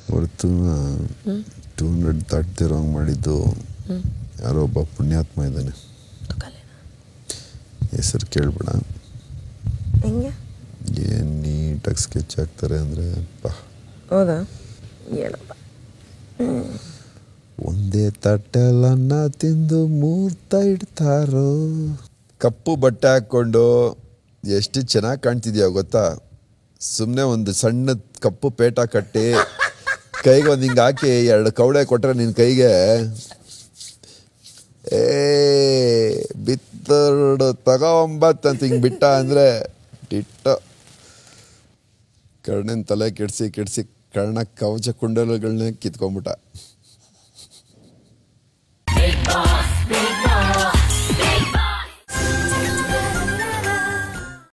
ಹೊರತು two hundred ದಾಟ್ತಿರೋಂಗೆ ಮಾಡಿದ್ದು ಯಾರೋ ಒಬ್ಬ ಪುಣ್ಯಾತ್ಮ ಇದ್ದಾನೆ ಹೆಸರು ಕೇಳ್ಬೇಡ ಹೆಂಗೆ ಏನು ನೀಟಾಗಿ ಸ್ಕೆಚ್ ಹಾಕ್ತಾರೆ ಅಂದರೆ ಪಾ ಹೌದಾ ಹೇಳಪ್ಪ ಒಂದೇ ತಟ್ಟೆಲನ್ನ ತಿಂದು ಮೂರ್ತ ಇಡ್ತಾರೋ ಕಪ್ಪು ಬಟ್ಟೆ ಹಾಕ್ಕೊಂಡು ಎಷ್ಟು ಚೆನ್ನಾಗಿ ಕಾಣ್ತಿದ್ಯಾ ಗೊತ್ತಾ ಸುಮ್ಮನೆ ಒಂದು ಸಣ್ಣ ಕಪ್ಪು ಪೇಟ ಕಟ್ಟಿ ಕೈಗೆ ಒಂದು ಹಿಂಗೆ ಹಾಕಿ ಎರಡು ಕವಳೆ ಕೊಟ್ಟರೆ ನಿನ್ನ ಕೈಗೆ ಏ ಬಿತ್ತರ್ಡು ತಗೊಂಬತ್ ಅಂತ ಹಿಂಗೆ ಬಿಟ್ಟ ಅಂದರೆ ಟಿಟ್ಟ ಕರ್ಣನ್ ತಲೆ ಕೆಡಿಸಿ ಕೆಡಿಸಿ ಕರ್ಣ ಕವಚ ಕುಂಡಲಗಳನ್ನ ಕಿತ್ಕೊಂಬಿಟ್ಟ